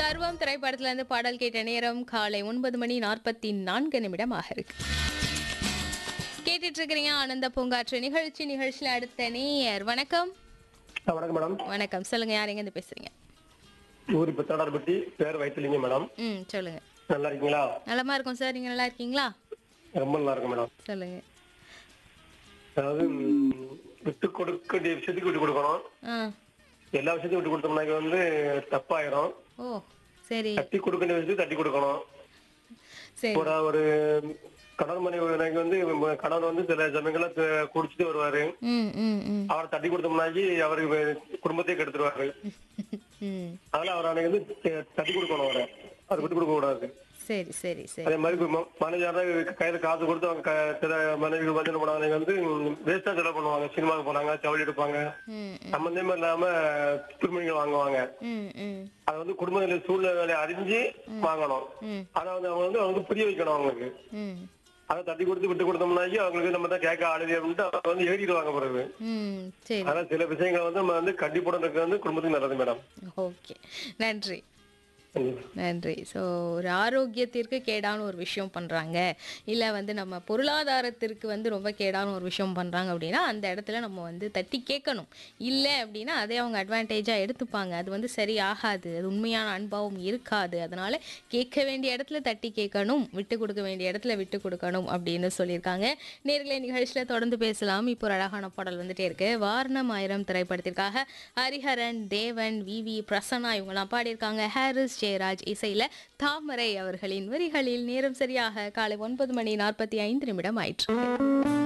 பருவம் திரைப்படத்துல இருந்து பாடல் கேட்ட நேரம் காலை ஒன்பது மணி நாற்பத்தி நான்கு நிமிடம் ஆக இருக்கு கேட்டுட்டு இருக்கிறீங்க ஆனந்த பூங்காற்று நிகழ்ச்சி நிகழ்ச்சியில அடுத்த நேயர் வணக்கம் ஆ, வணக்கம் மேடம் வணக்கம் சொல்லுங்க யார் எங்க இருந்து பேசுறீங்க ஊர் இப்ப தடார்பட்டி பேர் வைத்திலிங்க மேடம் ம் சொல்லுங்க நல்லா இருக்கீங்களா நலமா இருக்கும் சார் நீங்க நல்லா இருக்கீங்களா ரொம்ப நல்லா இருக்கு மேடம் சொல்லுங்க அதாவது ம், விட்டு கொடுக்க வேண்டிய விஷயத்துக்கு விட்டு கொடுக்கணும் ஆ எல்லா விஷயத்தையும் விட்டு கொடுத்தோம்னாக்க வந்து தப்பாயிரும் ஓ சரி தட்டி கொடுக்க வேண்டிய விஷயத்தை தட்டி கொடுக்கணும் சரி ஒரு ஒரு கணவன் மனைவி வந்து கணவன் வந்து சில சமயங்கள்ல த- குடிச்சிட்டு வருவாரு ம் ம் ம் அவரை தட்டி கொடுத்தோம்னாக்கி அவருக்கு குடும்பத்தையே கெடுத்துருவாரு ம் அதனால அவர் அன்னைக்கு வந்து த- தட்டி கொடுக்கணும் அவரை அவர் விட்டு கொடுக்க கூடாது சரி சரி சரி அதே மாதிரி இப்ப ம- மனைவியாரா கையில காசு கொடுத்து அவங்க க- சில மனைவி வந்து என்ன பண்ணுவாங்க வந்து வேஸ்டா செலவு பண்ணுவாங்க சினிமாவுக்கு போனாங்க ஜவுளி எடுப்பாங்க ம் ம் சம்பந்தமே இல்லாம துணிமணிகள் வாங்குவாங்க ம் ம் அதை வந்து குடும்ப நிலை சூழ்நிலை அறிஞ்சு வாங்கணும் ம் அதை வந்து அவங்க வந்து அவங்க புரிய வைக்கணும் அவங்களுக்கு ம் அதை தட்டி கொடுத்து விட்டு கொடுத்தோம்னாக்கி அவங்களுக்கு நம்ம தான் கேட்க ஆளுது அப்படின்ட்டு அவங்க வந்து ஏறிடுவாங்க பிறகு ம் சரி அதனால சில விஷயங்கள் வந்து நம்ம வந்து கட்டி போடுறதுக்கு வந்து குடும்பத்துக்கு நல்லது மேடம் ஓகே நன்றி நன்றி ஸோ ஒரு ஆரோக்கியத்திற்கு கேடான ஒரு விஷயம் பண்ணுறாங்க இல்லை வந்து நம்ம பொருளாதாரத்திற்கு வந்து ரொம்ப கேடான ஒரு விஷயம் பண்ணுறாங்க அப்படின்னா அந்த இடத்துல நம்ம வந்து தட்டி கேட்கணும் இல்லை அப்படின்னா அதே அவங்க அட்வான்டேஜாக எடுத்துப்பாங்க அது வந்து சரி ஆகாது அது உண்மையான அன்பாவும் இருக்காது அதனால கேட்க வேண்டிய இடத்துல தட்டி கேட்கணும் விட்டு கொடுக்க வேண்டிய இடத்துல விட்டு கொடுக்கணும் அப்படின்னு சொல்லியிருக்காங்க நேர்களை நிகழ்ச்சியில் தொடர்ந்து பேசலாம் இப்போ ஒரு அழகான பாடல் வந்துட்டே இருக்கு வாரணம் ஆயிரம் திரைப்படத்திற்காக ஹரிஹரன் தேவன் விவி பிரசன்னா இவங்கெல்லாம் பாடியிருக்காங்க ஹாரிஸ் ஜெயராஜ் இசையில தாமரை அவர்களின் வரிகளில் நேரம் சரியாக காலை ஒன்பது மணி நாற்பத்தி ஐந்து நிமிடம் ஆயிற்று